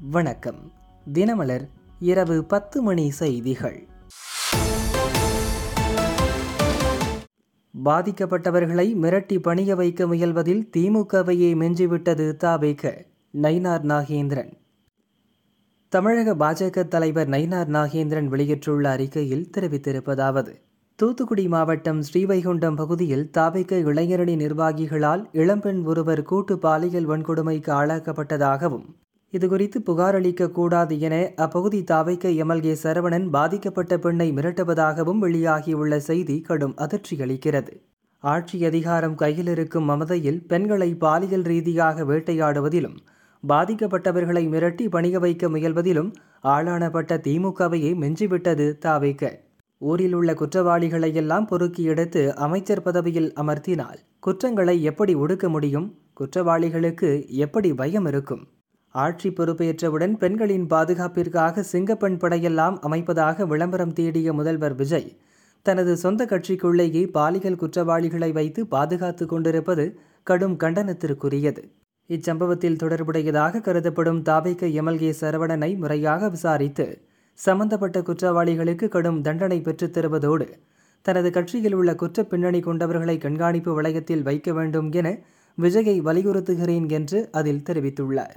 வணக்கம் தினமலர் இரவு பத்து மணி செய்திகள் பாதிக்கப்பட்டவர்களை மிரட்டி பணிய வைக்க முயல்வதில் திமுகவையே மிஞ்சிவிட்டது தாவேக நயினார் நாகேந்திரன் தமிழக பாஜக தலைவர் நயினார் நாகேந்திரன் வெளியிட்டுள்ள அறிக்கையில் தெரிவித்திருப்பதாவது தூத்துக்குடி மாவட்டம் ஸ்ரீவைகுண்டம் பகுதியில் தாவேக இளைஞரணி நிர்வாகிகளால் இளம்பெண் ஒருவர் கூட்டு பாலியல் வன்கொடுமைக்கு ஆளாக்கப்பட்டதாகவும் இதுகுறித்து புகார் அளிக்க கூடாது என அப்பகுதி தாவைக்க எம்எல்ஏ சரவணன் பாதிக்கப்பட்ட பெண்ணை மிரட்டுவதாகவும் வெளியாகியுள்ள செய்தி கடும் அதிர்ச்சியளிக்கிறது ஆட்சி அதிகாரம் கையில் இருக்கும் மமதையில் பெண்களை பாலியல் ரீதியாக வேட்டையாடுவதிலும் பாதிக்கப்பட்டவர்களை மிரட்டி பணிய வைக்க முயல்வதிலும் ஆளானப்பட்ட திமுகவையே மிஞ்சிவிட்டது தாவைக்க ஊரில் உள்ள குற்றவாளிகளை எல்லாம் பொறுக்கி எடுத்து அமைச்சர் பதவியில் அமர்த்தினால் குற்றங்களை எப்படி ஒடுக்க முடியும் குற்றவாளிகளுக்கு எப்படி பயம் இருக்கும் ஆட்சி பொறுப்பேற்றவுடன் பெண்களின் பாதுகாப்பிற்காக சிங்கப்பெண் படையெல்லாம் அமைப்பதாக விளம்பரம் தேடிய முதல்வர் விஜய் தனது சொந்த கட்சிக்குள்ளேயே பாலியல் குற்றவாளிகளை வைத்து பாதுகாத்து கொண்டிருப்பது கடும் கண்டனத்திற்குரியது இச்சம்பவத்தில் தொடர்புடையதாக கருதப்படும் தாவேக்க எம்எல்ஏ சரவணனை முறையாக விசாரித்து சம்பந்தப்பட்ட குற்றவாளிகளுக்கு கடும் தண்டனை பெற்றுத் தருவதோடு தனது கட்சியில் உள்ள குற்ற பின்னணி கொண்டவர்களை கண்காணிப்பு வளையத்தில் வைக்க வேண்டும் என விஜயை வலியுறுத்துகிறேன் என்று அதில் தெரிவித்துள்ளார்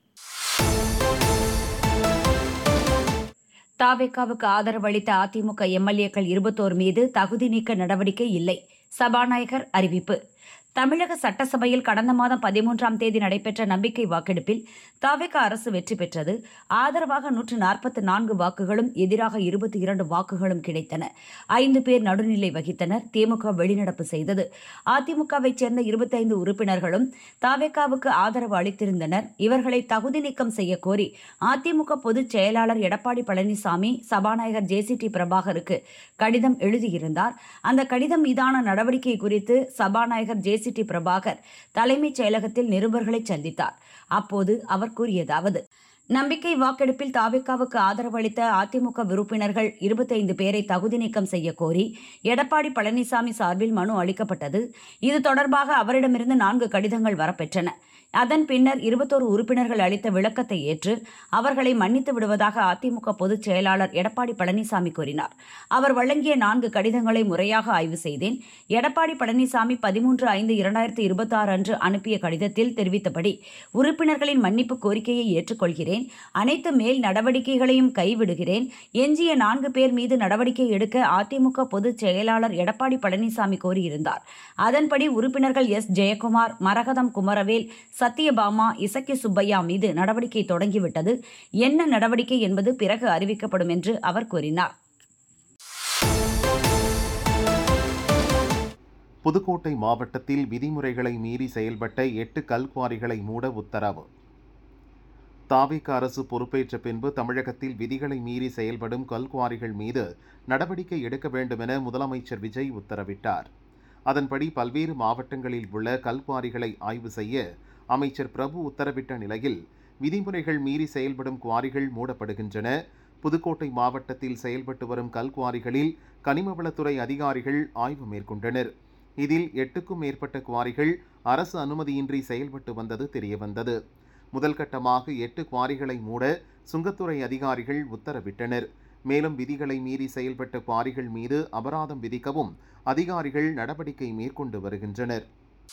தாவேக்காவுக்கு ஆதரவு அளித்த அதிமுக எம்எல்ஏக்கள் இருபத்தோர் மீது தகுதி நீக்க நடவடிக்கை இல்லை சபாநாயகர் அறிவிப்பு தமிழக சட்டசபையில் கடந்த மாதம் பதிமூன்றாம் தேதி நடைபெற்ற நம்பிக்கை வாக்கெடுப்பில் தாவேக அரசு வெற்றி பெற்றது ஆதரவாக நூற்று நாற்பத்தி நான்கு வாக்குகளும் எதிராக இருபத்தி இரண்டு வாக்குகளும் கிடைத்தன ஐந்து பேர் நடுநிலை வகித்தனர் திமுக வெளிநடப்பு செய்தது அதிமுகவைச் சேர்ந்த இருபத்தைந்து உறுப்பினர்களும் தாவேக்காவுக்கு ஆதரவு அளித்திருந்தனர் இவர்களை தகுதி நீக்கம் செய்ய கோரி அதிமுக பொதுச் செயலாளர் எடப்பாடி பழனிசாமி சபாநாயகர் ஜேசிடி பிரபாகருக்கு கடிதம் எழுதியிருந்தார் அந்த கடிதம் மீதான நடவடிக்கை குறித்து சபாநாயகர் ஜே டி பிரபாகர் தலைமைச் செயலகத்தில் நிருபர்களை சந்தித்தார் அப்போது அவர் கூறியதாவது நம்பிக்கை வாக்கெடுப்பில் தாவிக்காவுக்கு ஆதரவு அளித்த அதிமுக உறுப்பினர்கள் இருபத்தைந்து பேரை தகுதி நீக்கம் செய்ய கோரி எடப்பாடி பழனிசாமி சார்பில் மனு அளிக்கப்பட்டது இது தொடர்பாக அவரிடமிருந்து நான்கு கடிதங்கள் வரப்பெற்றன அதன் பின்னர் இருபத்தோரு உறுப்பினர்கள் அளித்த விளக்கத்தை ஏற்று அவர்களை மன்னித்து விடுவதாக அதிமுக பொதுச் செயலாளர் எடப்பாடி பழனிசாமி கூறினார் அவர் வழங்கிய நான்கு கடிதங்களை முறையாக ஆய்வு செய்தேன் எடப்பாடி பழனிசாமி பதிமூன்று ஐந்து இரண்டாயிரத்தி இருபத்தாறு அன்று அனுப்பிய கடிதத்தில் தெரிவித்தபடி உறுப்பினர்களின் மன்னிப்பு கோரிக்கையை ஏற்றுக்கொள்கிறேன் அனைத்து மேல் நடவடிக்கைகளையும் கைவிடுகிறேன் எஞ்சிய நான்கு பேர் மீது நடவடிக்கை எடுக்க அதிமுக பொதுச் செயலாளர் எடப்பாடி பழனிசாமி கோரியிருந்தார் அதன்படி உறுப்பினர்கள் எஸ் ஜெயக்குமார் மரகதம் குமரவேல் சத்யபாமா இசக்கி சுப்பையா மீது நடவடிக்கை தொடங்கிவிட்டது என்ன நடவடிக்கை என்பது பிறகு அறிவிக்கப்படும் என்று அவர் கூறினார் புதுக்கோட்டை மாவட்டத்தில் விதிமுறைகளை மீறி செயல்பட்ட எட்டு கல்குவாரிகளை மூட உத்தரவு தாவிக அரசு பொறுப்பேற்ற பின்பு தமிழகத்தில் விதிகளை மீறி செயல்படும் கல்குவாரிகள் மீது நடவடிக்கை எடுக்க வேண்டுமென முதலமைச்சர் விஜய் உத்தரவிட்டார் அதன்படி பல்வேறு மாவட்டங்களில் உள்ள கல்குவாரிகளை ஆய்வு செய்ய அமைச்சர் பிரபு உத்தரவிட்ட நிலையில் விதிமுறைகள் மீறி செயல்படும் குவாரிகள் மூடப்படுகின்றன புதுக்கோட்டை மாவட்டத்தில் செயல்பட்டு வரும் கல்குவாரிகளில் கனிமவளத்துறை அதிகாரிகள் ஆய்வு மேற்கொண்டனர் இதில் எட்டுக்கும் மேற்பட்ட குவாரிகள் அரசு அனுமதியின்றி செயல்பட்டு வந்தது தெரியவந்தது முதல் கட்டமாக எட்டு குவாரிகளை மூட சுங்கத்துறை அதிகாரிகள் உத்தரவிட்டனர் மேலும் விதிகளை மீறி செயல்பட்ட குவாரிகள் மீது அபராதம் விதிக்கவும் அதிகாரிகள் நடவடிக்கை மேற்கொண்டு வருகின்றனர்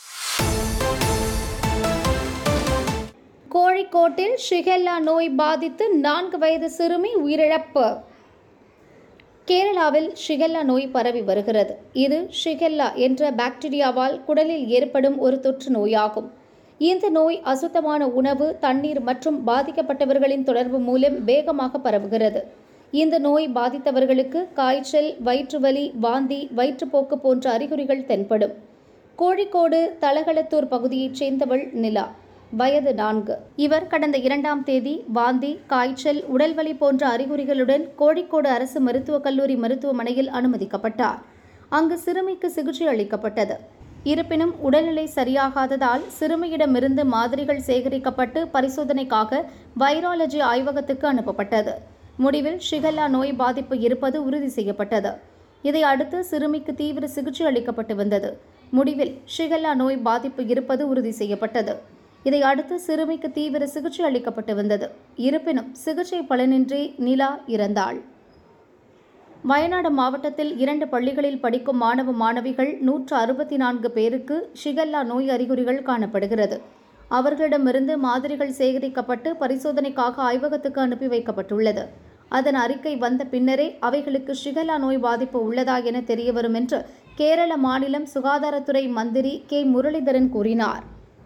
கோழிக்கோட்டில் ஷிகெல்லா நோய் பாதித்து நான்கு வயது சிறுமி உயிரிழப்பு கேரளாவில் ஷிகெல்லா நோய் பரவி வருகிறது இது ஷிகெல்லா என்ற பாக்டீரியாவால் குடலில் ஏற்படும் ஒரு தொற்று நோயாகும் இந்த நோய் அசுத்தமான உணவு தண்ணீர் மற்றும் பாதிக்கப்பட்டவர்களின் தொடர்பு மூலம் வேகமாக பரவுகிறது இந்த நோய் பாதித்தவர்களுக்கு காய்ச்சல் வயிற்றுவலி வாந்தி வயிற்றுப்போக்கு போன்ற அறிகுறிகள் தென்படும் கோழிக்கோடு தலகளத்தூர் பகுதியைச் சேர்ந்தவள் நிலா வயது நான்கு இவர் கடந்த இரண்டாம் தேதி வாந்தி காய்ச்சல் உடல்வலி போன்ற அறிகுறிகளுடன் கோழிக்கோடு அரசு மருத்துவக் கல்லூரி மருத்துவமனையில் அனுமதிக்கப்பட்டார் அங்கு சிறுமிக்கு சிகிச்சை அளிக்கப்பட்டது இருப்பினும் உடல்நிலை சரியாகாததால் சிறுமியிடமிருந்து மாதிரிகள் சேகரிக்கப்பட்டு பரிசோதனைக்காக வைராலஜி ஆய்வகத்துக்கு அனுப்பப்பட்டது முடிவில் ஷிகல்லா நோய் பாதிப்பு இருப்பது உறுதி செய்யப்பட்டது இதை அடுத்து சிறுமிக்கு தீவிர சிகிச்சை அளிக்கப்பட்டு வந்தது முடிவில் ஷிகல்லா நோய் பாதிப்பு இருப்பது உறுதி செய்யப்பட்டது இதை அடுத்து சிறுமிக்கு தீவிர சிகிச்சை அளிக்கப்பட்டு வந்தது இருப்பினும் சிகிச்சை பலனின்றி நிலா இறந்தாள் வயநாடு மாவட்டத்தில் இரண்டு பள்ளிகளில் படிக்கும் மாணவ மாணவிகள் நூற்று அறுபத்தி நான்கு பேருக்கு ஷிகல்லா நோய் அறிகுறிகள் காணப்படுகிறது அவர்களிடமிருந்து மாதிரிகள் சேகரிக்கப்பட்டு பரிசோதனைக்காக ஆய்வகத்துக்கு அனுப்பி வைக்கப்பட்டுள்ளது அதன் அறிக்கை வந்த பின்னரே அவைகளுக்கு ஷிகல்லா நோய் பாதிப்பு உள்ளதா என தெரியவரும் என்று கேரள மாநிலம் சுகாதாரத்துறை மந்திரி கே முரளிதரன் கூறினார்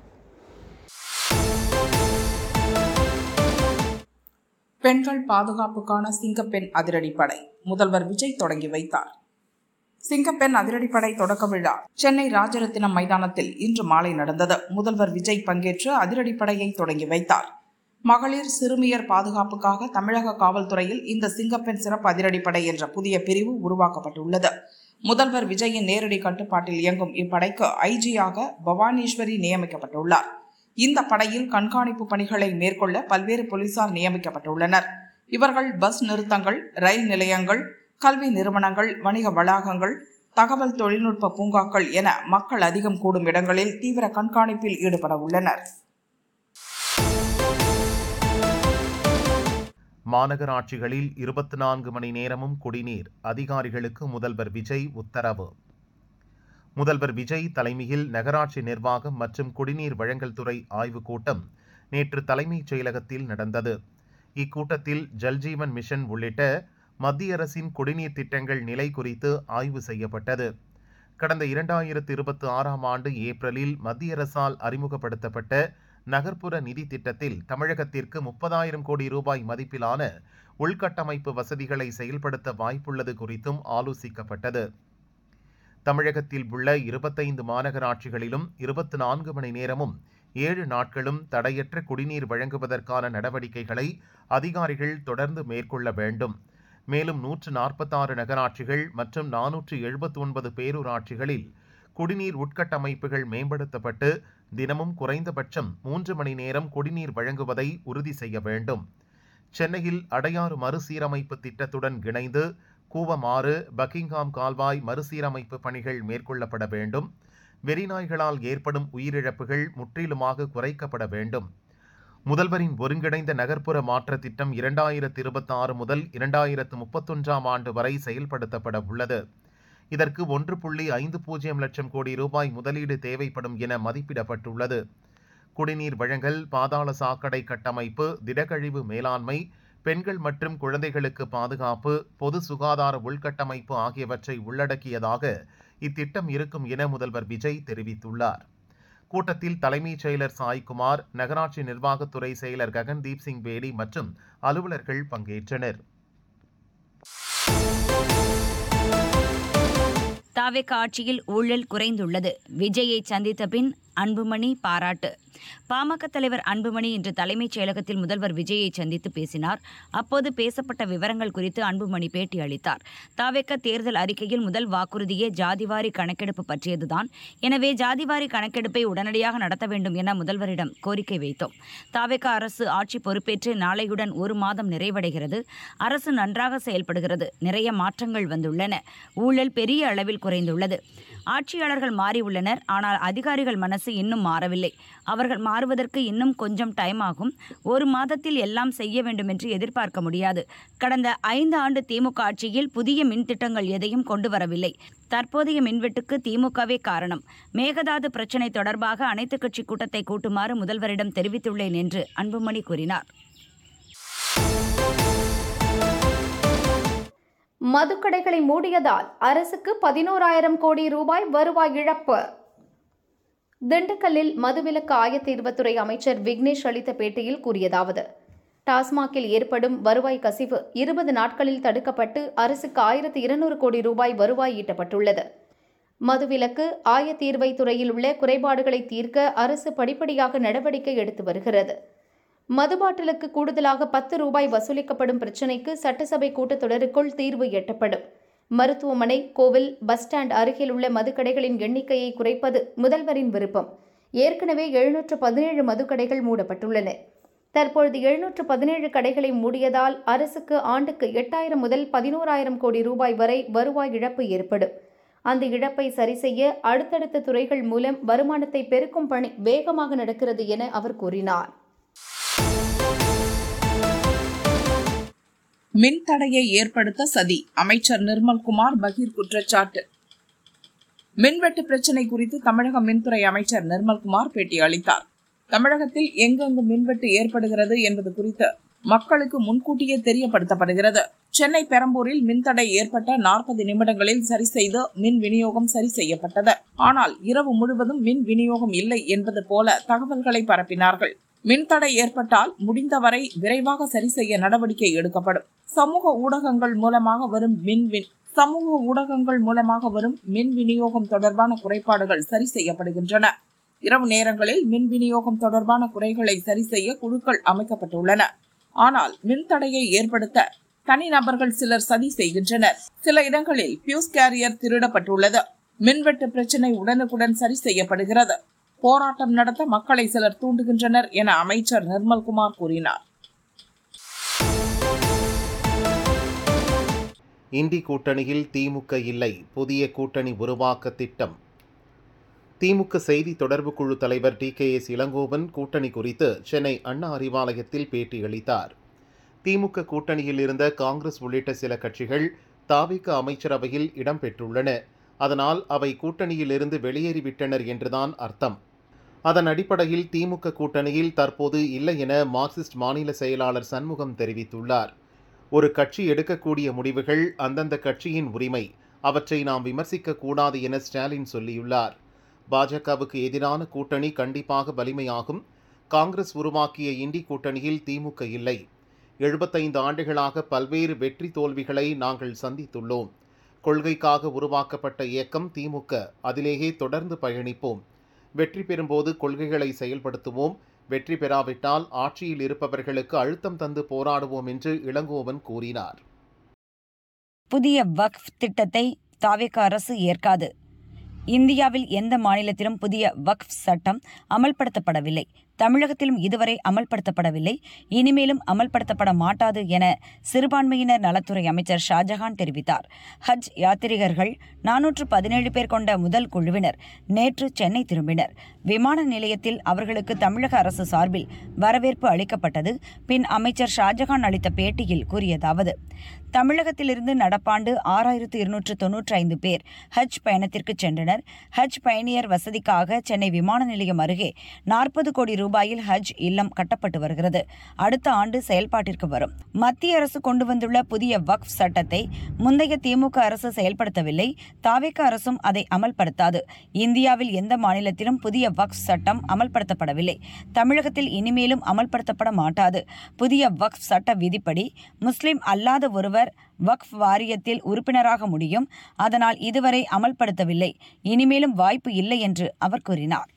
பெண்கள் பாதுகாப்புக்கான சிங்கப்பெண் அதிரடிப்படை முதல்வர் விஜய் தொடங்கி வைத்தார் சிங்கப்பெண் அதிரடிப்படை தொடக்க விழா சென்னை ராஜரத்தினம் மைதானத்தில் இன்று மாலை நடந்தது முதல்வர் விஜய் பங்கேற்று அதிரடிப்படையை தொடங்கி வைத்தார் மகளிர் சிறுமியர் பாதுகாப்புக்காக தமிழக காவல்துறையில் இந்த சிங்கப்பெண் சிறப்பு அதிரடிப்படை என்ற புதிய பிரிவு உருவாக்கப்பட்டுள்ளது முதல்வர் விஜயின் நேரடி கட்டுப்பாட்டில் இயங்கும் இப்படைக்கு ஐஜியாக பவானீஸ்வரி நியமிக்கப்பட்டுள்ளார் இந்த படையில் கண்காணிப்பு பணிகளை மேற்கொள்ள பல்வேறு போலீசார் நியமிக்கப்பட்டுள்ளனர் இவர்கள் பஸ் நிறுத்தங்கள் ரயில் நிலையங்கள் கல்வி நிறுவனங்கள் வணிக வளாகங்கள் தகவல் தொழில்நுட்ப பூங்காக்கள் என மக்கள் அதிகம் கூடும் இடங்களில் தீவிர கண்காணிப்பில் ஈடுபட உள்ளனர் மாநகராட்சிகளில் இருபத்தி நான்கு மணி நேரமும் குடிநீர் அதிகாரிகளுக்கு முதல்வர் விஜய் உத்தரவு முதல்வர் விஜய் தலைமையில் நகராட்சி நிர்வாகம் மற்றும் குடிநீர் வழங்கல் துறை ஆய்வுக் கூட்டம் நேற்று தலைமைச் செயலகத்தில் நடந்தது இக்கூட்டத்தில் ஜல்ஜீவன் மிஷன் உள்ளிட்ட மத்திய அரசின் குடிநீர் திட்டங்கள் நிலை குறித்து ஆய்வு செய்யப்பட்டது கடந்த இரண்டாயிரத்து இருபத்தி ஆறாம் ஆண்டு ஏப்ரலில் மத்திய அரசால் அறிமுகப்படுத்தப்பட்ட நகர்ப்புற நிதி திட்டத்தில் தமிழகத்திற்கு முப்பதாயிரம் கோடி ரூபாய் மதிப்பிலான உள்கட்டமைப்பு வசதிகளை செயல்படுத்த வாய்ப்புள்ளது குறித்தும் ஆலோசிக்கப்பட்டது தமிழகத்தில் உள்ள இருபத்தைந்து மாநகராட்சிகளிலும் இருபத்தி நான்கு மணி நேரமும் ஏழு நாட்களும் தடையற்ற குடிநீர் வழங்குவதற்கான நடவடிக்கைகளை அதிகாரிகள் தொடர்ந்து மேற்கொள்ள வேண்டும் மேலும் நூற்று நாற்பத்தாறு நகராட்சிகள் மற்றும் நானூற்று எழுபத்தி ஒன்பது பேரூராட்சிகளில் குடிநீர் உட்கட்டமைப்புகள் மேம்படுத்தப்பட்டு தினமும் குறைந்தபட்சம் மூன்று மணி நேரம் குடிநீர் வழங்குவதை உறுதி செய்ய வேண்டும் சென்னையில் அடையாறு மறுசீரமைப்பு திட்டத்துடன் இணைந்து கூவமாறு பக்கிங்ஹாம் கால்வாய் மறுசீரமைப்பு பணிகள் மேற்கொள்ளப்பட வேண்டும் வெறிநாய்களால் ஏற்படும் உயிரிழப்புகள் முற்றிலுமாக குறைக்கப்பட வேண்டும் முதல்வரின் ஒருங்கிணைந்த நகர்ப்புற மாற்ற திட்டம் இரண்டாயிரத்து இருபத்தி ஆறு முதல் இரண்டாயிரத்து முப்பத்தொன்றாம் ஆண்டு வரை செயல்படுத்தப்பட உள்ளது இதற்கு ஒன்று புள்ளி ஐந்து பூஜ்ஜியம் லட்சம் கோடி ரூபாய் முதலீடு தேவைப்படும் என மதிப்பிடப்பட்டுள்ளது குடிநீர் வழங்கல் பாதாள சாக்கடை கட்டமைப்பு திடக்கழிவு மேலாண்மை பெண்கள் மற்றும் குழந்தைகளுக்கு பாதுகாப்பு பொது சுகாதார உள்கட்டமைப்பு ஆகியவற்றை உள்ளடக்கியதாக இத்திட்டம் இருக்கும் என முதல்வர் விஜய் தெரிவித்துள்ளார் கூட்டத்தில் தலைமைச் செயலர் சாய்குமார் நகராட்சி நிர்வாகத்துறை செயலர் ககன்தீப் சிங் பேடி மற்றும் அலுவலர்கள் பங்கேற்றனர் தாவேக ஆட்சியில் ஊழல் குறைந்துள்ளது விஜயை சந்தித்த பின் அன்புமணி பாராட்டு பாமக தலைவர் அன்புமணி இன்று தலைமைச் செயலகத்தில் முதல்வர் விஜயை சந்தித்து பேசினார் அப்போது பேசப்பட்ட விவரங்கள் குறித்து அன்புமணி பேட்டி அளித்தார் தாவேக்க தேர்தல் அறிக்கையில் முதல் வாக்குறுதியே ஜாதிவாரி கணக்கெடுப்பு பற்றியதுதான் எனவே ஜாதிவாரி கணக்கெடுப்பை உடனடியாக நடத்த வேண்டும் என முதல்வரிடம் கோரிக்கை வைத்தோம் தாவேக்க அரசு ஆட்சி பொறுப்பேற்று நாளையுடன் ஒரு மாதம் நிறைவடைகிறது அரசு நன்றாக செயல்படுகிறது நிறைய மாற்றங்கள் வந்துள்ளன ஊழல் பெரிய அளவில் குறைந்துள்ளது ஆட்சியாளர்கள் மாறியுள்ளனர் ஆனால் அதிகாரிகள் மனசு இன்னும் மாறவில்லை அவர்கள் மாறுவதற்கு இன்னும் கொஞ்சம் டைம் ஆகும் ஒரு மாதத்தில் எல்லாம் செய்ய வேண்டும் என்று எதிர்பார்க்க முடியாது கடந்த ஐந்து ஆண்டு திமுக ஆட்சியில் புதிய மின் திட்டங்கள் எதையும் கொண்டு வரவில்லை தற்போதைய மின்வெட்டுக்கு திமுகவே காரணம் மேகதாது பிரச்சினை தொடர்பாக அனைத்துக் கட்சி கூட்டத்தை கூட்டுமாறு முதல்வரிடம் தெரிவித்துள்ளேன் என்று அன்புமணி கூறினார் மதுக்கடைகளை மூடியதால் அரசுக்கு பதினோராயிரம் கோடி ரூபாய் வருவாய் இழப்பு திண்டுக்கல்லில் மதுவிலக்கு ஆயத்தீர்வுத்துறை அமைச்சர் விக்னேஷ் அளித்த பேட்டியில் கூறியதாவது டாஸ்மாகில் ஏற்படும் வருவாய் கசிவு இருபது நாட்களில் தடுக்கப்பட்டு அரசுக்கு ஆயிரத்து இருநூறு கோடி ரூபாய் வருவாய் ஈட்டப்பட்டுள்ளது மதுவிலக்கு ஆயத்தீர்வை துறையில் உள்ள குறைபாடுகளை தீர்க்க அரசு படிப்படியாக நடவடிக்கை எடுத்து வருகிறது மது பாட்டிலுக்கு கூடுதலாக பத்து ரூபாய் வசூலிக்கப்படும் பிரச்சினைக்கு சட்டசபை கூட்டத்தொடருக்குள் தீர்வு எட்டப்படும் மருத்துவமனை கோவில் பஸ் ஸ்டாண்ட் அருகில் உள்ள மதுக்கடைகளின் எண்ணிக்கையை குறைப்பது முதல்வரின் விருப்பம் ஏற்கனவே எழுநூற்று பதினேழு மதுக்கடைகள் மூடப்பட்டுள்ளன தற்பொழுது எழுநூற்று பதினேழு கடைகளை மூடியதால் அரசுக்கு ஆண்டுக்கு எட்டாயிரம் முதல் பதினோராயிரம் கோடி ரூபாய் வரை வருவாய் இழப்பு ஏற்படும் அந்த இழப்பை சரி செய்ய அடுத்தடுத்த துறைகள் மூலம் வருமானத்தை பெருக்கும் பணி வேகமாக நடக்கிறது என அவர் கூறினார் மின் தடையை ஏற்படுத்த சதி அமைச்சர் நிர்மல்குமார் பகீர் குற்றச்சாட்டு மின்வெட்டு பிரச்சினை குறித்து தமிழக மின்துறை அமைச்சர் நிர்மல்குமார் பேட்டி அளித்தார் தமிழகத்தில் எங்கெங்கு மின்வெட்டு ஏற்படுகிறது என்பது குறித்து மக்களுக்கு முன்கூட்டியே தெரியப்படுத்தப்படுகிறது சென்னை பெரம்பூரில் மின்தடை ஏற்பட்ட நாற்பது நிமிடங்களில் சரி செய்து மின் விநியோகம் சரி செய்யப்பட்டது ஆனால் இரவு முழுவதும் மின் விநியோகம் இல்லை என்பது போல தகவல்களை பரப்பினார்கள் மின்தடை ஏற்பட்டால் முடிந்தவரை விரைவாக சரி செய்ய நடவடிக்கை எடுக்கப்படும் சமூக ஊடகங்கள் மூலமாக வரும் மின் வின் சமூக ஊடகங்கள் மூலமாக வரும் மின் விநியோகம் தொடர்பான குறைபாடுகள் சரி செய்யப்படுகின்றன இரவு நேரங்களில் மின் விநியோகம் தொடர்பான குறைகளை சரி செய்ய குழுக்கள் அமைக்கப்பட்டுள்ளன ஆனால் மின்தடையை ஏற்படுத்த தனிநபர்கள் சிலர் சதி செய்கின்றனர் சில இடங்களில் பியூஸ் கேரியர் திருடப்பட்டுள்ளது மின்வெட்டு பிரச்சினை உடனுக்குடன் சரி செய்யப்படுகிறது போராட்டம் நடத்த மக்களை சிலர் தூண்டுகின்றனர் என அமைச்சர் நிர்மல்குமார் கூறினார் இந்தி கூட்டணியில் திமுக இல்லை புதிய கூட்டணி உருவாக்க திட்டம் திமுக செய்தி தொடர்பு குழு தலைவர் டி கே எஸ் இளங்கோவன் கூட்டணி குறித்து சென்னை அண்ணா அறிவாலயத்தில் பேட்டியளித்தார் திமுக கூட்டணியில் இருந்த காங்கிரஸ் உள்ளிட்ட சில கட்சிகள் தாவிக அமைச்சரவையில் இடம்பெற்றுள்ளன அதனால் அவை கூட்டணியிலிருந்து வெளியேறிவிட்டனர் என்றுதான் அர்த்தம் அதன் அடிப்படையில் திமுக கூட்டணியில் தற்போது இல்லை என மார்க்சிஸ்ட் மாநில செயலாளர் சண்முகம் தெரிவித்துள்ளார் ஒரு கட்சி எடுக்கக்கூடிய முடிவுகள் அந்தந்த கட்சியின் உரிமை அவற்றை நாம் விமர்சிக்க கூடாது என ஸ்டாலின் சொல்லியுள்ளார் பாஜகவுக்கு எதிரான கூட்டணி கண்டிப்பாக வலிமையாகும் காங்கிரஸ் உருவாக்கிய இண்டி கூட்டணியில் திமுக இல்லை எழுபத்தைந்து ஆண்டுகளாக பல்வேறு வெற்றி தோல்விகளை நாங்கள் சந்தித்துள்ளோம் கொள்கைக்காக உருவாக்கப்பட்ட இயக்கம் திமுக அதிலேயே தொடர்ந்து பயணிப்போம் வெற்றி பெறும்போது கொள்கைகளை செயல்படுத்துவோம் வெற்றி பெறாவிட்டால் ஆட்சியில் இருப்பவர்களுக்கு அழுத்தம் தந்து போராடுவோம் என்று இளங்கோவன் கூறினார் புதிய வக்ஃப் திட்டத்தை தாவேக அரசு ஏற்காது இந்தியாவில் எந்த மாநிலத்திலும் புதிய வக்ஃப் சட்டம் அமல்படுத்தப்படவில்லை தமிழகத்திலும் இதுவரை அமல்படுத்தப்படவில்லை இனிமேலும் அமல்படுத்தப்பட மாட்டாது என சிறுபான்மையினர் நலத்துறை அமைச்சர் ஷாஜஹான் தெரிவித்தார் ஹஜ் யாத்ரீகர்கள் நானூற்று பதினேழு பேர் கொண்ட முதல் குழுவினர் நேற்று சென்னை திரும்பினர் விமான நிலையத்தில் அவர்களுக்கு தமிழக அரசு சார்பில் வரவேற்பு அளிக்கப்பட்டது பின் அமைச்சர் ஷாஜஹான் அளித்த பேட்டியில் கூறியதாவது தமிழகத்திலிருந்து நடப்பாண்டு ஆறாயிரத்து இருநூற்று தொன்னூற்றி ஐந்து பேர் ஹஜ் பயணத்திற்கு சென்றனர் ஹஜ் பயணியர் வசதிக்காக சென்னை விமான நிலையம் அருகே நாற்பது கோடி ரூபாயில் ஹஜ் இல்லம் கட்டப்பட்டு வருகிறது அடுத்த ஆண்டு செயல்பாட்டிற்கு வரும் மத்திய அரசு கொண்டு வந்துள்ள புதிய வக்ஃப் சட்டத்தை முந்தைய திமுக அரசு செயல்படுத்தவில்லை தாவேக அரசும் அதை அமல்படுத்தாது இந்தியாவில் எந்த மாநிலத்திலும் புதிய வக்ஃப் சட்டம் அமல்படுத்தப்படவில்லை தமிழகத்தில் இனிமேலும் அமல்படுத்தப்பட மாட்டாது புதிய வக்ஃப் சட்ட விதிப்படி முஸ்லிம் அல்லாத ஒருவர் வக்ஃப் வாரியத்தில் உறுப்பினராக முடியும் அதனால் இதுவரை அமல்படுத்தவில்லை இனிமேலும் வாய்ப்பு இல்லை என்று அவர் கூறினார்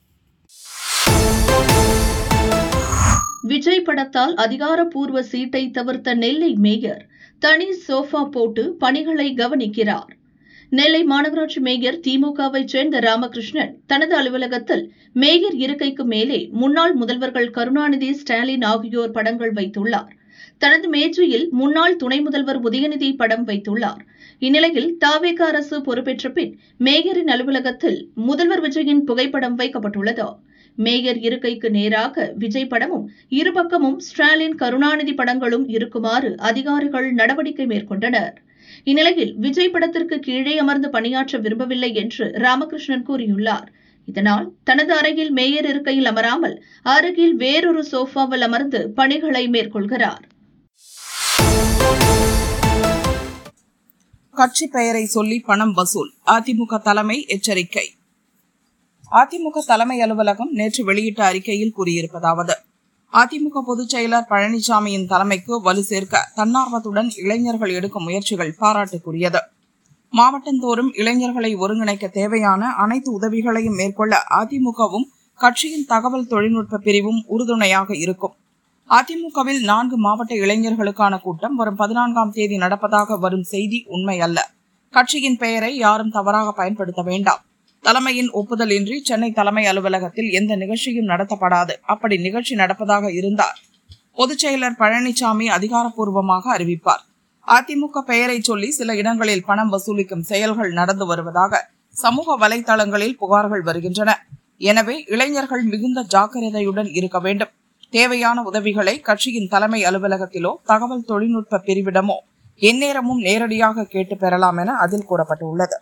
விஜய் படத்தால் அதிகாரப்பூர்வ சீட்டை தவிர்த்த நெல்லை மேயர் தனி சோஃபா போட்டு பணிகளை கவனிக்கிறார் நெல்லை மாநகராட்சி மேயர் திமுகவை சேர்ந்த ராமகிருஷ்ணன் தனது அலுவலகத்தில் மேயர் இருக்கைக்கு மேலே முன்னாள் முதல்வர்கள் கருணாநிதி ஸ்டாலின் ஆகியோர் படங்கள் வைத்துள்ளார் தனது மேஜையில் முன்னாள் துணை முதல்வர் உதயநிதி படம் வைத்துள்ளார் இந்நிலையில் தாவேக அரசு பொறுப்பேற்ற பின் மேயரின் அலுவலகத்தில் முதல்வர் விஜயின் புகைப்படம் வைக்கப்பட்டுள்ளது மேயர் இருக்கைக்கு நேராக விஜய் படமும் இருபக்கமும் ஸ்டாலின் கருணாநிதி படங்களும் இருக்குமாறு அதிகாரிகள் நடவடிக்கை மேற்கொண்டனர் இந்நிலையில் விஜய் படத்திற்கு கீழே அமர்ந்து பணியாற்ற விரும்பவில்லை என்று ராமகிருஷ்ணன் கூறியுள்ளார் இதனால் தனது அறையில் மேயர் இருக்கையில் அமராமல் அருகில் வேறொரு சோஃபாவில் அமர்ந்து பணிகளை மேற்கொள்கிறார் கட்சி பெயரை சொல்லி பணம் வசூல் அதிமுக தலைமை எச்சரிக்கை அதிமுக தலைமை அலுவலகம் நேற்று வெளியிட்ட அறிக்கையில் கூறியிருப்பதாவது அதிமுக பொதுச் செயலர் பழனிசாமியின் தலைமைக்கு வலு சேர்க்க தன்னார்வத்துடன் இளைஞர்கள் எடுக்கும் முயற்சிகள் பாராட்டுக்குரியது மாவட்டந்தோறும் இளைஞர்களை ஒருங்கிணைக்க தேவையான அனைத்து உதவிகளையும் மேற்கொள்ள அதிமுகவும் கட்சியின் தகவல் தொழில்நுட்ப பிரிவும் உறுதுணையாக இருக்கும் அதிமுகவில் நான்கு மாவட்ட இளைஞர்களுக்கான கூட்டம் வரும் பதினான்காம் தேதி நடப்பதாக வரும் செய்தி உண்மை அல்ல கட்சியின் பெயரை யாரும் தவறாக பயன்படுத்த வேண்டாம் தலைமையின் ஒப்புதல் இன்றி சென்னை தலைமை அலுவலகத்தில் எந்த நிகழ்ச்சியும் நடத்தப்படாது அப்படி நிகழ்ச்சி நடப்பதாக இருந்தால் பொதுச் செயலர் பழனிசாமி அதிகாரப்பூர்வமாக அறிவிப்பார் அதிமுக பெயரை சொல்லி சில இடங்களில் பணம் வசூலிக்கும் செயல்கள் நடந்து வருவதாக சமூக வலைதளங்களில் புகார்கள் வருகின்றன எனவே இளைஞர்கள் மிகுந்த ஜாக்கிரதையுடன் இருக்க வேண்டும் தேவையான உதவிகளை கட்சியின் தலைமை அலுவலகத்திலோ தகவல் தொழில்நுட்ப பிரிவிடமோ எந்நேரமும் நேரடியாக கேட்டு பெறலாம் என அதில் கூறப்பட்டுள்ளது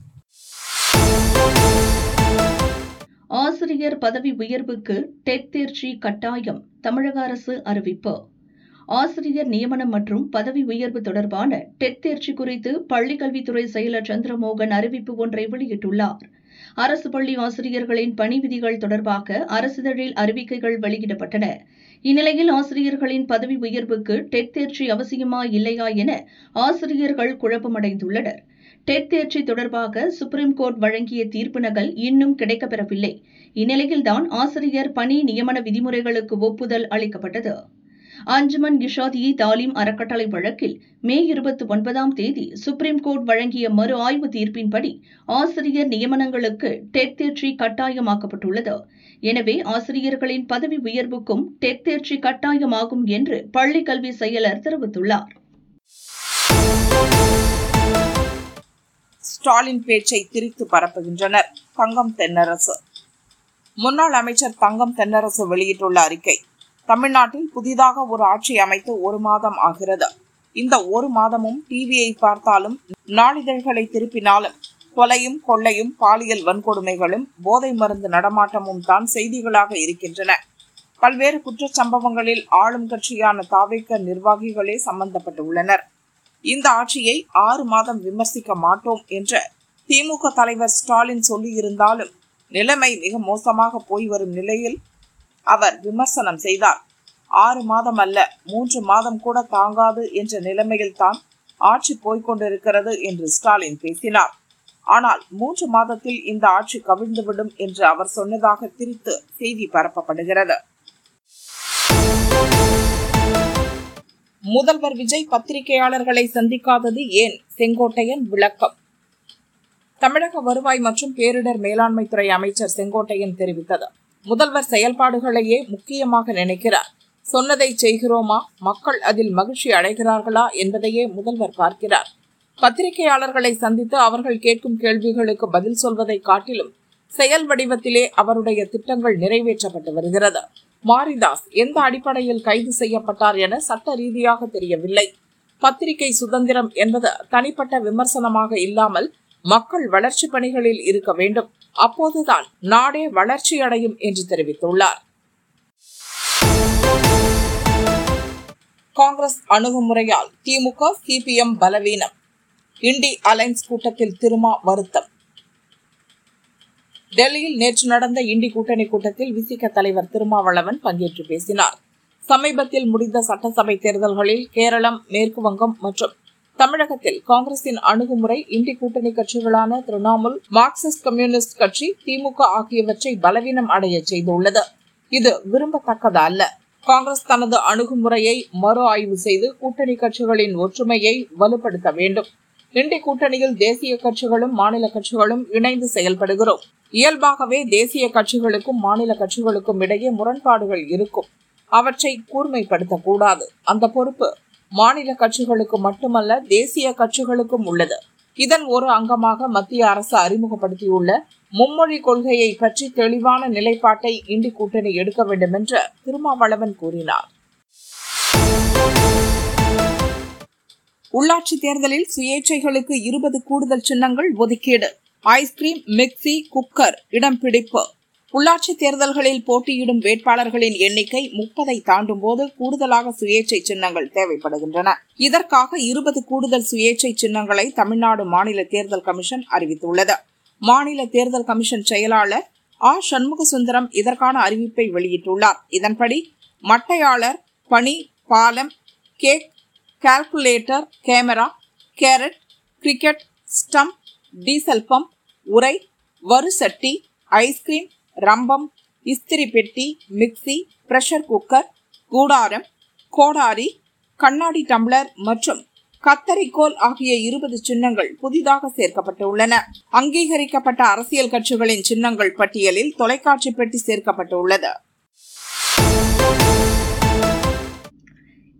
ஆசிரியர் பதவி உயர்வுக்கு டெட் தேர்ச்சி கட்டாயம் தமிழக அரசு அறிவிப்பு ஆசிரியர் நியமனம் மற்றும் பதவி உயர்வு தொடர்பான டெட் தேர்ச்சி குறித்து பள்ளிக்கல்வித்துறை செயலர் சந்திரமோகன் அறிவிப்பு ஒன்றை வெளியிட்டுள்ளார் அரசு பள்ளி ஆசிரியர்களின் பணி விதிகள் தொடர்பாக அரசிதழில் அறிவிக்கைகள் வெளியிடப்பட்டன இந்நிலையில் ஆசிரியர்களின் பதவி உயர்வுக்கு டெட் தேர்ச்சி அவசியமா இல்லையா என ஆசிரியர்கள் குழப்பமடைந்துள்ளனர் டெட் தேர்ச்சி தொடர்பாக சுப்ரீம் கோர்ட் வழங்கிய தீர்ப்பு நகல் இன்னும் கிடைக்கப்பெறவில்லை இந்நிலையில்தான் ஆசிரியர் பணி நியமன விதிமுறைகளுக்கு ஒப்புதல் அளிக்கப்பட்டது அஞ்சுமன் இஷாதியை தாலீம் அறக்கட்டளை வழக்கில் மே இருபத்தி ஒன்பதாம் தேதி சுப்ரீம் கோர்ட் வழங்கிய மறு ஆய்வு தீர்ப்பின்படி ஆசிரியர் நியமனங்களுக்கு டெட் தேர்ச்சி கட்டாயமாக்கப்பட்டுள்ளது எனவே ஆசிரியர்களின் பதவி உயர்வுக்கும் டெட் தேர்ச்சி கட்டாயமாகும் என்று பள்ளிக் கல்வி செயலர் தெரிவித்துள்ளார் ஸ்டாலின் பேச்சை திரித்து பரப்புகின்றனர் தங்கம் தென்னரசு முன்னாள் அமைச்சர் தங்கம் தென்னரசு வெளியிட்டுள்ள அறிக்கை தமிழ்நாட்டில் புதிதாக ஒரு ஆட்சி அமைத்து ஒரு மாதம் ஆகிறது இந்த ஒரு மாதமும் டிவியை பார்த்தாலும் நாளிதழ்களை திருப்பினாலும் கொலையும் கொள்ளையும் பாலியல் வன்கொடுமைகளும் போதை மருந்து நடமாட்டமும் தான் செய்திகளாக இருக்கின்றன பல்வேறு குற்றச்சம்பவங்களில் ஆளும் கட்சியான தாவேக்க நிர்வாகிகளே சம்பந்தப்பட்டுள்ளனர் இந்த ஆட்சியை ஆறு மாதம் விமர்சிக்க மாட்டோம் என்று திமுக தலைவர் ஸ்டாலின் சொல்லியிருந்தாலும் நிலைமை மிக மோசமாக போய் வரும் நிலையில் அவர் விமர்சனம் செய்தார் ஆறு மாதம் அல்ல மூன்று மாதம் கூட தாங்காது என்ற நிலைமையில் தான் ஆட்சி போய்கொண்டிருக்கிறது என்று ஸ்டாலின் பேசினார் ஆனால் மூன்று மாதத்தில் இந்த ஆட்சி கவிழ்ந்துவிடும் என்று அவர் சொன்னதாக திரித்து செய்தி பரப்பப்படுகிறது முதல்வர் விஜய் பத்திரிகையாளர்களை சந்திக்காதது ஏன் செங்கோட்டையன் விளக்கம் தமிழக வருவாய் மற்றும் பேரிடர் மேலாண்மை துறை அமைச்சர் செங்கோட்டையன் தெரிவித்தது முதல்வர் செயல்பாடுகளையே முக்கியமாக நினைக்கிறார் சொன்னதை செய்கிறோமா மக்கள் அதில் மகிழ்ச்சி அடைகிறார்களா என்பதையே முதல்வர் பார்க்கிறார் பத்திரிகையாளர்களை சந்தித்து அவர்கள் கேட்கும் கேள்விகளுக்கு பதில் சொல்வதை காட்டிலும் செயல் வடிவத்திலே அவருடைய திட்டங்கள் நிறைவேற்றப்பட்டு வருகிறது மாரிதாஸ் எந்த அடிப்படையில் கைது செய்யப்பட்டார் என சட்ட ரீதியாக தெரியவில்லை பத்திரிகை சுதந்திரம் என்பது தனிப்பட்ட விமர்சனமாக இல்லாமல் மக்கள் வளர்ச்சி பணிகளில் இருக்க வேண்டும் அப்போதுதான் நாடே வளர்ச்சி அடையும் என்று தெரிவித்துள்ளார் காங்கிரஸ் அணுகுமுறையால் திமுக சிபிஎம் பலவீனம் இண்டி அலைன்ஸ் கூட்டத்தில் திருமா வருத்தம் டெல்லியில் நேற்று நடந்த இண்டி கூட்டணி கூட்டத்தில் விசிக தலைவர் திருமாவளவன் பங்கேற்று பேசினார் சமீபத்தில் முடிந்த சட்டசபை தேர்தல்களில் கேரளம் மேற்கு வங்கம் மற்றும் தமிழகத்தில் காங்கிரசின் அணுகுமுறை இண்டி கூட்டணி கட்சிகளான திரிணாமுல் மார்க்சிஸ்ட் கம்யூனிஸ்ட் கட்சி திமுக ஆகியவற்றை பலவீனம் அடைய செய்துள்ளது இது விரும்பத்தக்கது அல்ல காங்கிரஸ் தனது அணுகுமுறையை மறு ஆய்வு செய்து கூட்டணி கட்சிகளின் ஒற்றுமையை வலுப்படுத்த வேண்டும் இண்டி கூட்டணியில் தேசிய கட்சிகளும் மாநில கட்சிகளும் இணைந்து செயல்படுகிறோம் இயல்பாகவே தேசிய கட்சிகளுக்கும் மாநில கட்சிகளுக்கும் இடையே முரண்பாடுகள் இருக்கும் அவற்றை கூர்மைப்படுத்தக்கூடாது அந்த பொறுப்பு மாநில கட்சிகளுக்கு மட்டுமல்ல தேசிய கட்சிகளுக்கும் உள்ளது இதன் ஒரு அங்கமாக மத்திய அரசு அறிமுகப்படுத்தியுள்ள மும்மொழி கொள்கையை பற்றி தெளிவான நிலைப்பாட்டை இண்டி கூட்டணி எடுக்க வேண்டும் என்று திருமாவளவன் கூறினார் உள்ளாட்சி தேர்தலில் சுயேட்சைகளுக்கு இருபது கூடுதல் சின்னங்கள் ஒதுக்கீடு ஐஸ்கிரீம் மிக்சி குக்கர் இடம் பிடிப்பு உள்ளாட்சி தேர்தல்களில் போட்டியிடும் வேட்பாளர்களின் எண்ணிக்கை முப்பதை தாண்டும் போது கூடுதலாக சுயேட்சை சின்னங்கள் தேவைப்படுகின்றன இதற்காக இருபது கூடுதல் சுயேட்சை சின்னங்களை தமிழ்நாடு மாநில தேர்தல் கமிஷன் அறிவித்துள்ளது மாநில தேர்தல் கமிஷன் செயலாளர் ஆ சண்முக சுந்தரம் இதற்கான அறிவிப்பை வெளியிட்டுள்ளார் இதன்படி மட்டையாளர் பணி பாலம் cake calculator camera carrot cricket stump diesel pump உரை வறுசட்டி ஐஸ்கிரீம் ரம்பம் இஸ்திரி பெட்டி மிக்சி பிரஷர் குக்கர் கூடாரம் கோடாரி கண்ணாடி டம்ளர் மற்றும் கத்தரிக்கோல் ஆகிய இருபது சின்னங்கள் புதிதாக சேர்க்கப்பட்டுள்ளன அங்கீகரிக்கப்பட்ட அரசியல் கட்சிகளின் சின்னங்கள் பட்டியலில் தொலைக்காட்சி பெட்டி சேர்க்கப்பட்டுள்ளது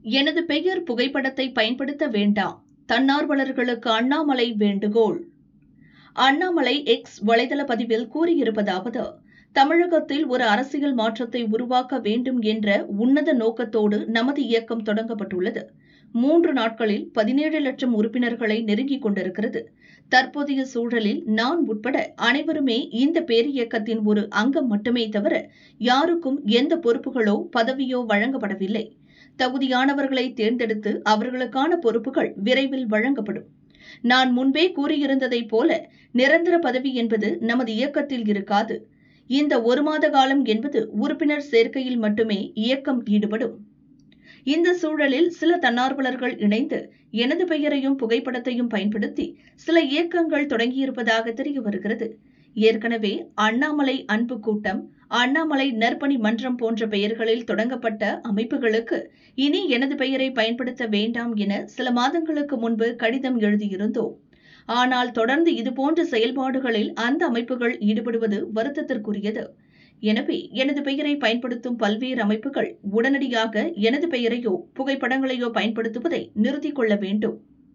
எனது பெயர் புகைப்படத்தை பயன்படுத்த வேண்டாம் தன்னார்வலர்களுக்கு அண்ணாமலை வேண்டுகோள் அண்ணாமலை எக்ஸ் வலைதள பதிவில் கூறியிருப்பதாவது தமிழகத்தில் ஒரு அரசியல் மாற்றத்தை உருவாக்க வேண்டும் என்ற உன்னத நோக்கத்தோடு நமது இயக்கம் தொடங்கப்பட்டுள்ளது மூன்று நாட்களில் பதினேழு லட்சம் உறுப்பினர்களை நெருங்கிக் கொண்டிருக்கிறது தற்போதைய சூழலில் நான் உட்பட அனைவருமே இந்த பேரியக்கத்தின் ஒரு அங்கம் மட்டுமே தவிர யாருக்கும் எந்த பொறுப்புகளோ பதவியோ வழங்கப்படவில்லை தகுதியானவர்களை தேர்ந்தெடுத்து அவர்களுக்கான பொறுப்புகள் விரைவில் வழங்கப்படும் நான் முன்பே கூறியிருந்ததைப் போல நிரந்தர பதவி என்பது நமது இயக்கத்தில் இருக்காது இந்த ஒரு மாத காலம் என்பது உறுப்பினர் சேர்க்கையில் மட்டுமே இயக்கம் ஈடுபடும் இந்த சூழலில் சில தன்னார்வலர்கள் இணைந்து எனது பெயரையும் புகைப்படத்தையும் பயன்படுத்தி சில இயக்கங்கள் தொடங்கியிருப்பதாக தெரிய வருகிறது ஏற்கனவே அண்ணாமலை அன்பு கூட்டம் அண்ணாமலை நற்பணி மன்றம் போன்ற பெயர்களில் தொடங்கப்பட்ட அமைப்புகளுக்கு இனி எனது பெயரை பயன்படுத்த வேண்டாம் என சில மாதங்களுக்கு முன்பு கடிதம் எழுதியிருந்தோம் ஆனால் தொடர்ந்து இதுபோன்ற செயல்பாடுகளில் அந்த அமைப்புகள் ஈடுபடுவது வருத்தத்திற்குரியது எனவே எனது பெயரை பயன்படுத்தும் பல்வேறு அமைப்புகள் உடனடியாக எனது பெயரையோ புகைப்படங்களையோ பயன்படுத்துவதை நிறுத்திக் கொள்ள வேண்டும்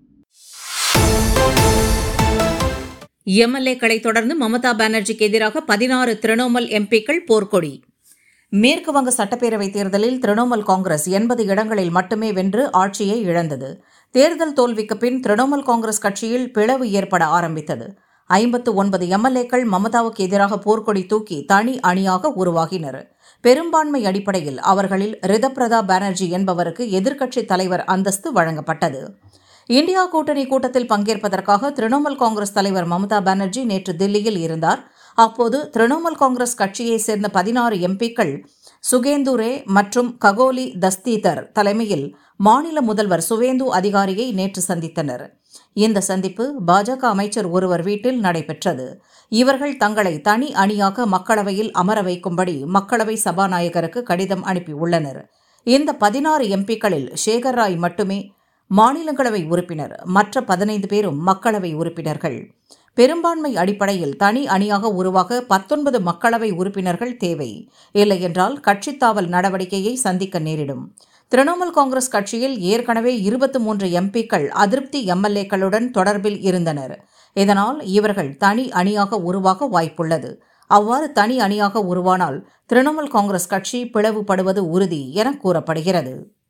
எம்எல்ஏக்களை தொடர்ந்து மமதா பானர்ஜிக்கு எதிராக பதினாறு திரிணாமுல் எம்பிக்கள் போர்க்கொடி மேற்கு வங்க சட்டப்பேரவைத் தேர்தலில் திரிணாமுல் காங்கிரஸ் எண்பது இடங்களில் மட்டுமே வென்று ஆட்சியை இழந்தது தேர்தல் தோல்விக்கு பின் திரிணாமுல் காங்கிரஸ் கட்சியில் பிளவு ஏற்பட ஆரம்பித்தது ஐம்பத்து ஒன்பது எம்எல்ஏக்கள் மமதாவுக்கு எதிராக போர்க்கொடி தூக்கி தனி அணியாக உருவாகினர் பெரும்பான்மை அடிப்படையில் அவர்களில் ரிதப்ரதா பானர்ஜி என்பவருக்கு எதிர்க்கட்சித் தலைவர் அந்தஸ்து வழங்கப்பட்டது இந்தியா கூட்டணி கூட்டத்தில் பங்கேற்பதற்காக திரிணாமுல் காங்கிரஸ் தலைவர் மமதா பானர்ஜி நேற்று தில்லியில் இருந்தார் அப்போது திரிணாமுல் காங்கிரஸ் கட்சியைச் சேர்ந்த பதினாறு எம்பிக்கள் சுகேந்து ரே மற்றும் ககோலி தஸ்தீதர் தலைமையில் மாநில முதல்வர் சுவேந்து அதிகாரியை நேற்று சந்தித்தனர் இந்த சந்திப்பு பாஜக அமைச்சர் ஒருவர் வீட்டில் நடைபெற்றது இவர்கள் தங்களை தனி அணியாக மக்களவையில் அமர வைக்கும்படி மக்களவை சபாநாயகருக்கு கடிதம் அனுப்பியுள்ளனர் இந்த பதினாறு எம்பிக்களில் சேகர் ராய் மட்டுமே மாநிலங்களவை உறுப்பினர் மற்ற பதினைந்து பேரும் மக்களவை உறுப்பினர்கள் பெரும்பான்மை அடிப்படையில் தனி அணியாக உருவாக பத்தொன்பது மக்களவை உறுப்பினர்கள் தேவை இல்லையென்றால் கட்சித்தாவல் நடவடிக்கையை சந்திக்க நேரிடும் திரிணாமுல் காங்கிரஸ் கட்சியில் ஏற்கனவே இருபத்தி மூன்று எம்பிக்கள் அதிருப்தி எம்எல்ஏக்களுடன் தொடர்பில் இருந்தனர் இதனால் இவர்கள் தனி அணியாக உருவாக வாய்ப்புள்ளது அவ்வாறு தனி அணியாக உருவானால் திரிணாமுல் காங்கிரஸ் கட்சி பிளவுபடுவது உறுதி என கூறப்படுகிறது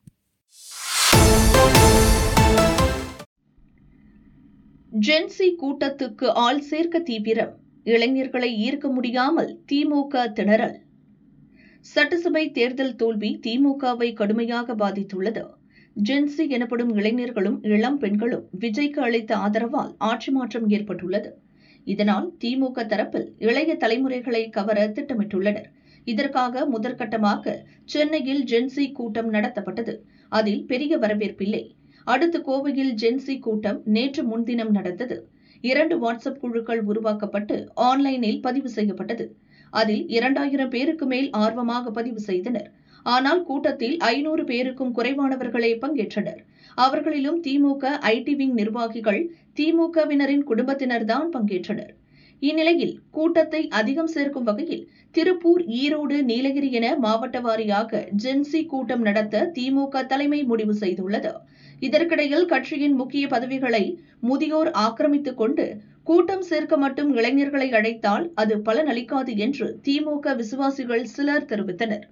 ஜென்சி கூட்டத்துக்கு ஆள் சேர்க்க தீவிரம் இளைஞர்களை ஈர்க்க முடியாமல் திமுக திணறல் சட்டசபை தேர்தல் தோல்வி திமுகவை கடுமையாக பாதித்துள்ளது ஜென்சி எனப்படும் இளைஞர்களும் இளம் பெண்களும் விஜய்க்கு அளித்த ஆதரவால் ஆட்சி மாற்றம் ஏற்பட்டுள்ளது இதனால் திமுக தரப்பில் இளைய தலைமுறைகளை கவர திட்டமிட்டுள்ளனர் இதற்காக முதற்கட்டமாக சென்னையில் ஜென்சி கூட்டம் நடத்தப்பட்டது அதில் பெரிய வரவேற்பில்லை அடுத்து கோவையில் ஜென்சி கூட்டம் நேற்று முன்தினம் நடந்தது இரண்டு வாட்ஸ்அப் குழுக்கள் உருவாக்கப்பட்டு ஆன்லைனில் பதிவு செய்யப்பட்டது அதில் இரண்டாயிரம் பேருக்கு மேல் ஆர்வமாக பதிவு செய்தனர் ஆனால் கூட்டத்தில் ஐநூறு பேருக்கும் குறைவானவர்களே பங்கேற்றனர் அவர்களிலும் திமுக ஐடி விங் நிர்வாகிகள் திமுகவினரின் குடும்பத்தினர்தான் பங்கேற்றனர் இந்நிலையில் கூட்டத்தை அதிகம் சேர்க்கும் வகையில் திருப்பூர் ஈரோடு நீலகிரி என மாவட்ட வாரியாக ஜென்சி கூட்டம் நடத்த திமுக தலைமை முடிவு செய்துள்ளது இதற்கிடையில் கட்சியின் முக்கிய பதவிகளை முதியோர் ஆக்கிரமித்துக் கொண்டு கூட்டம் சேர்க்க மட்டும் இளைஞர்களை அழைத்தால் அது பலனளிக்காது என்று திமுக விசுவாசிகள் சிலர் தெரிவித்தனர்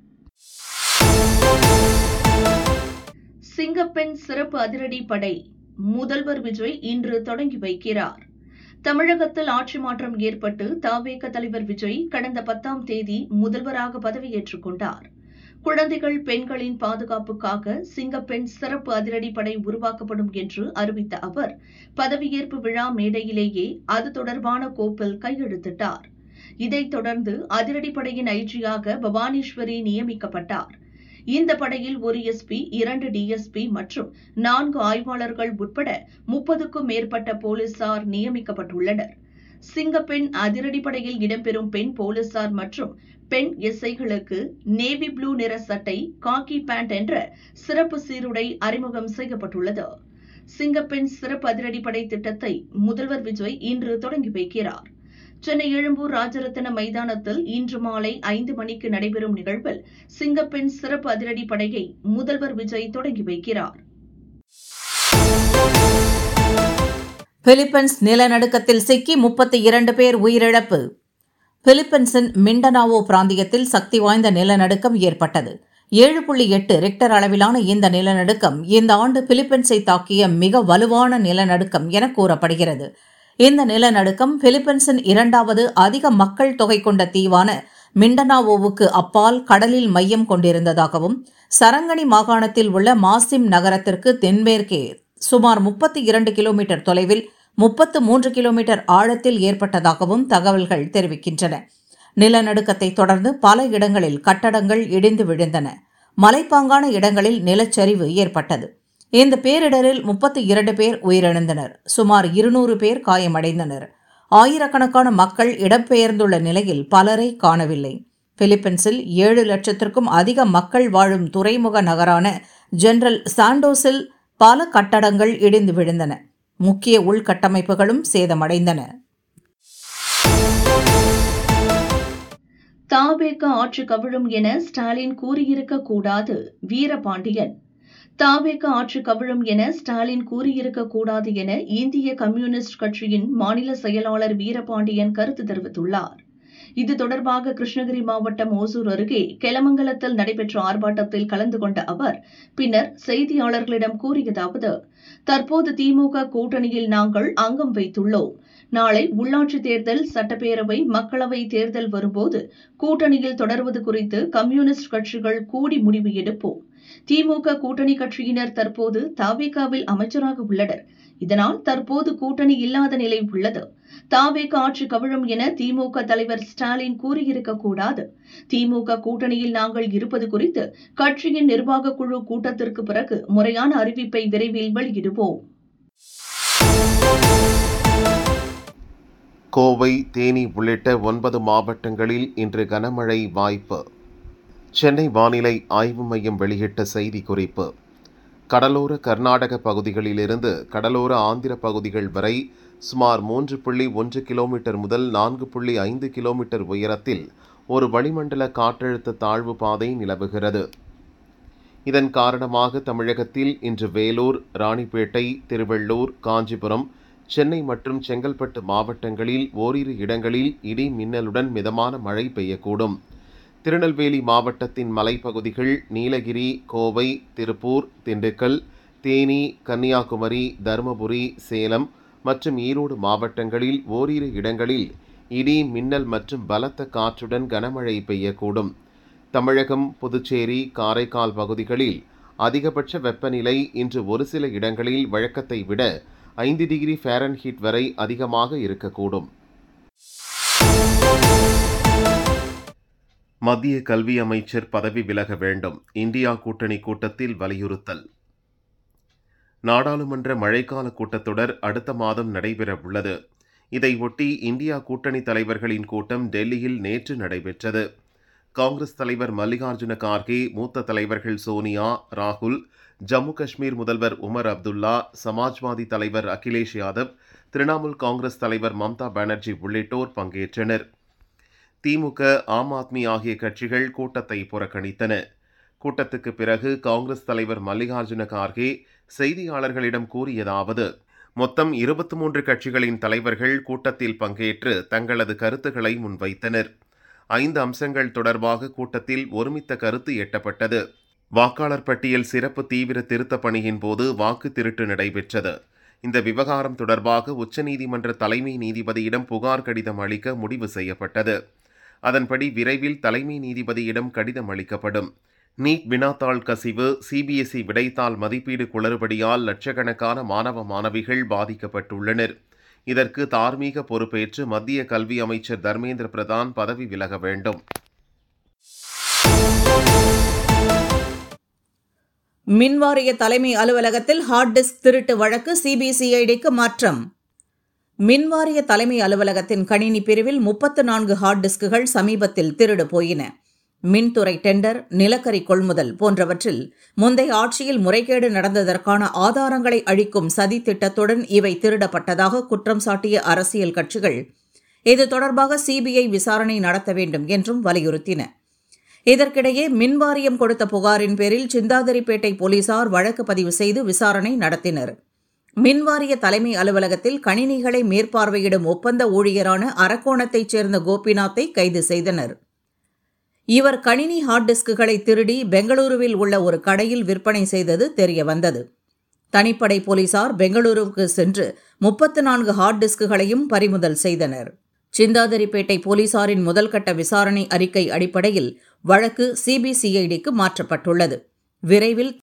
சிங்கப்பெண் சிறப்பு அதிரடி படை முதல்வர் விஜய் இன்று தொடங்கி வைக்கிறார் தமிழகத்தில் ஆட்சி மாற்றம் ஏற்பட்டு தாவேக தலைவர் விஜய் கடந்த பத்தாம் தேதி முதல்வராக பதவியேற்றுக் கொண்டார் குழந்தைகள் பெண்களின் பாதுகாப்புக்காக சிங்கப்பெண் சிறப்பு அதிரடிப்படை உருவாக்கப்படும் என்று அறிவித்த அவர் பதவியேற்பு விழா மேடையிலேயே அது தொடர்பான கோப்பில் கையெழுத்திட்டார் இதைத் தொடர்ந்து அதிரடிப்படையின் ஐஜியாக பவானீஸ்வரி நியமிக்கப்பட்டார் இந்த படையில் ஒரு எஸ்பி இரண்டு டிஎஸ்பி மற்றும் நான்கு ஆய்வாளர்கள் உட்பட முப்பதுக்கும் மேற்பட்ட போலீசார் நியமிக்கப்பட்டுள்ளனர் சிங்கப்பெண் அதிரடிப்படையில் இடம்பெறும் பெண் போலீசார் மற்றும் பெண் எஸ்ஐகளுக்கு நேவி ப்ளூ நிற சட்டை காக்கி பேண்ட் என்ற சிறப்பு சீருடை அறிமுகம் செய்யப்பட்டுள்ளது சிங்கப்பெண் சிறப்பு அதிரடிப்படை திட்டத்தை முதல்வர் விஜய் இன்று தொடங்கி வைக்கிறார் சென்னை எழும்பூர் ராஜரத்தின மைதானத்தில் இன்று மாலை ஐந்து மணிக்கு நடைபெறும் நிகழ்வில் சிங்கப்பெண் சிறப்பு அதிரடி படையை முதல்வர் விஜய் தொடங்கி வைக்கிறார் பிலிப்பைன்ஸ் நிலநடுக்கத்தில் சிக்கி முப்பத்தி இரண்டு பேர் உயிரிழப்பு பிலிப்பைன்ஸின் மிண்டனாவோ பிராந்தியத்தில் சக்தி வாய்ந்த நிலநடுக்கம் ஏற்பட்டது ஏழு புள்ளி எட்டு ரிக்டர் அளவிலான இந்த நிலநடுக்கம் இந்த ஆண்டு பிலிப்பைன்ஸை தாக்கிய மிக வலுவான நிலநடுக்கம் என கூறப்படுகிறது இந்த நிலநடுக்கம் பிலிப்பைன்ஸின் இரண்டாவது அதிக மக்கள் தொகை கொண்ட தீவான மிண்டனாவோவுக்கு அப்பால் கடலில் மையம் கொண்டிருந்ததாகவும் சரங்கனி மாகாணத்தில் உள்ள மாசிம் நகரத்திற்கு தென்மேற்கே சுமார் முப்பத்தி இரண்டு கிலோமீட்டர் தொலைவில் முப்பத்து மூன்று கிலோமீட்டர் ஆழத்தில் ஏற்பட்டதாகவும் தகவல்கள் தெரிவிக்கின்றன நிலநடுக்கத்தை தொடர்ந்து பல இடங்களில் கட்டடங்கள் இடிந்து விழுந்தன மலைப்பாங்கான இடங்களில் நிலச்சரிவு ஏற்பட்டது இந்த பேரிடரில் முப்பத்தி இரண்டு பேர் உயிரிழந்தனர் சுமார் இருநூறு பேர் காயமடைந்தனர் ஆயிரக்கணக்கான மக்கள் இடம்பெயர்ந்துள்ள நிலையில் பலரை காணவில்லை பிலிப்பைன்ஸில் ஏழு லட்சத்திற்கும் அதிக மக்கள் வாழும் துறைமுக நகரான ஜெனரல் சாண்டோஸில் பல கட்டடங்கள் இடிந்து விழுந்தன முக்கிய உள்கட்டமைப்புகளும் சேதமடைந்தன தாவேக ஆட்சி கவிழும் என ஸ்டாலின் கூறியிருக்க கூடாது வீரபாண்டியன் தாவேக ஆட்சி கவிழும் என ஸ்டாலின் கூறியிருக்க கூடாது என இந்திய கம்யூனிஸ்ட் கட்சியின் மாநில செயலாளர் வீரபாண்டியன் கருத்து தெரிவித்துள்ளார் இது தொடர்பாக கிருஷ்ணகிரி மாவட்டம் ஓசூர் அருகே கெலமங்கலத்தில் நடைபெற்ற ஆர்ப்பாட்டத்தில் கலந்து கொண்ட அவர் பின்னர் செய்தியாளர்களிடம் கூறியதாவது தற்போது திமுக கூட்டணியில் நாங்கள் அங்கம் வைத்துள்ளோம் நாளை உள்ளாட்சி தேர்தல் சட்டப்பேரவை மக்களவை தேர்தல் வரும்போது கூட்டணியில் தொடர்வது குறித்து கம்யூனிஸ்ட் கட்சிகள் கூடி முடிவு எடுப்போம் திமுக கூட்டணி கட்சியினர் தற்போது தாவேகாவில் அமைச்சராக உள்ளனர் இதனால் தற்போது கூட்டணி இல்லாத நிலை உள்ளது தாவேக ஆட்சி கவிழும் என திமுக தலைவர் ஸ்டாலின் கூறியிருக்க கூடாது திமுக கூட்டணியில் நாங்கள் இருப்பது குறித்து கட்சியின் நிர்வாக குழு கூட்டத்திற்கு பிறகு முறையான அறிவிப்பை விரைவில் வெளியிடுவோம் கோவை தேனி உள்ளிட்ட ஒன்பது மாவட்டங்களில் இன்று கனமழை வாய்ப்பு சென்னை வானிலை ஆய்வு மையம் வெளியிட்ட செய்திக்குறிப்பு கடலோர கர்நாடக பகுதிகளிலிருந்து கடலோர ஆந்திர பகுதிகள் வரை சுமார் மூன்று புள்ளி ஒன்று கிலோமீட்டர் முதல் நான்கு புள்ளி ஐந்து கிலோமீட்டர் உயரத்தில் ஒரு வளிமண்டல காற்றழுத்த தாழ்வு பாதை நிலவுகிறது இதன் காரணமாக தமிழகத்தில் இன்று வேலூர் ராணிப்பேட்டை திருவள்ளூர் காஞ்சிபுரம் சென்னை மற்றும் செங்கல்பட்டு மாவட்டங்களில் ஓரிரு இடங்களில் இடி மின்னலுடன் மிதமான மழை பெய்யக்கூடும் திருநெல்வேலி மாவட்டத்தின் மலைப்பகுதிகள் நீலகிரி கோவை திருப்பூர் திண்டுக்கல் தேனி கன்னியாகுமரி தருமபுரி சேலம் மற்றும் ஈரோடு மாவட்டங்களில் ஓரிரு இடங்களில் இடி மின்னல் மற்றும் பலத்த காற்றுடன் கனமழை பெய்யக்கூடும் தமிழகம் புதுச்சேரி காரைக்கால் பகுதிகளில் அதிகபட்ச வெப்பநிலை இன்று ஒரு சில இடங்களில் வழக்கத்தை விட ஐந்து டிகிரி ஃபாரன்ஹீட் வரை அதிகமாக இருக்கக்கூடும் மத்திய கல்வி அமைச்சர் பதவி விலக வேண்டும் இந்தியா கூட்டணி கூட்டத்தில் வலியுறுத்தல் நாடாளுமன்ற மழைக்கால கூட்டத்தொடர் அடுத்த மாதம் நடைபெற உள்ளது இதையொட்டி இந்தியா கூட்டணி தலைவர்களின் கூட்டம் டெல்லியில் நேற்று நடைபெற்றது காங்கிரஸ் தலைவர் மல்லிகார்ஜுன கார்கே மூத்த தலைவர்கள் சோனியா ராகுல் ஜம்மு காஷ்மீர் முதல்வர் உமர் அப்துல்லா சமாஜ்வாதி தலைவர் அகிலேஷ் யாதவ் திரிணாமுல் காங்கிரஸ் தலைவர் மம்தா பானர்ஜி உள்ளிட்டோர் பங்கேற்றனர் திமுக ஆம் ஆத்மி ஆகிய கட்சிகள் கூட்டத்தை புறக்கணித்தன கூட்டத்துக்கு பிறகு காங்கிரஸ் தலைவர் மல்லிகார்ஜுன கார்கே செய்தியாளர்களிடம் கூறியதாவது மொத்தம் இருபத்தி மூன்று கட்சிகளின் தலைவர்கள் கூட்டத்தில் பங்கேற்று தங்களது கருத்துக்களை முன்வைத்தனர் ஐந்து அம்சங்கள் தொடர்பாக கூட்டத்தில் ஒருமித்த கருத்து எட்டப்பட்டது வாக்காளர் பட்டியல் சிறப்பு தீவிர திருத்தப் பணியின் போது வாக்கு திருட்டு நடைபெற்றது இந்த விவகாரம் தொடர்பாக உச்சநீதிமன்ற தலைமை நீதிபதியிடம் புகார் கடிதம் அளிக்க முடிவு செய்யப்பட்டது அதன்படி விரைவில் தலைமை நீதிபதியிடம் கடிதம் அளிக்கப்படும் நீட் வினாத்தாள் கசிவு சிபிஎஸ்இ விடைத்தாள் மதிப்பீடு குளறுபடியால் லட்சக்கணக்கான மாணவ மாணவிகள் பாதிக்கப்பட்டுள்ளனர் இதற்கு தார்மீக பொறுப்பேற்று மத்திய கல்வி அமைச்சர் தர்மேந்திர பிரதான் பதவி விலக வேண்டும் மின்வாரிய தலைமை அலுவலகத்தில் ஹார்ட் டிஸ்க் திருட்டு வழக்கு சிபிசிஐடிக்கு மாற்றம் மின்வாரிய தலைமை அலுவலகத்தின் கணினி பிரிவில் முப்பத்து நான்கு ஹார்ட் டிஸ்குகள் சமீபத்தில் திருடு போயின மின்துறை டெண்டர் நிலக்கரி கொள்முதல் போன்றவற்றில் முந்தைய ஆட்சியில் முறைகேடு நடந்ததற்கான ஆதாரங்களை அழிக்கும் சதி திட்டத்துடன் இவை திருடப்பட்டதாக குற்றம் சாட்டிய அரசியல் கட்சிகள் இது தொடர்பாக சிபிஐ விசாரணை நடத்த வேண்டும் என்றும் வலியுறுத்தின இதற்கிடையே மின்வாரியம் கொடுத்த புகாரின் பேரில் சிந்தாதிரிப்பேட்டை போலீசார் வழக்கு பதிவு செய்து விசாரணை நடத்தினர் மின்வாரிய தலைமை அலுவலகத்தில் கணினிகளை மேற்பார்வையிடும் ஒப்பந்த ஊழியரான அரக்கோணத்தைச் சேர்ந்த கோபிநாத்தை கைது செய்தனர் இவர் கணினி ஹார்ட் டிஸ்குகளை திருடி பெங்களூருவில் உள்ள ஒரு கடையில் விற்பனை செய்தது தெரியவந்தது தனிப்படை போலீசார் பெங்களூருவுக்கு சென்று முப்பத்து நான்கு ஹார்ட் டிஸ்குகளையும் பறிமுதல் செய்தனர் சிந்தாதிரிப்பேட்டை போலீசாரின் முதல்கட்ட விசாரணை அறிக்கை அடிப்படையில் வழக்கு சிபிசிஐடிக்கு மாற்றப்பட்டுள்ளது விரைவில்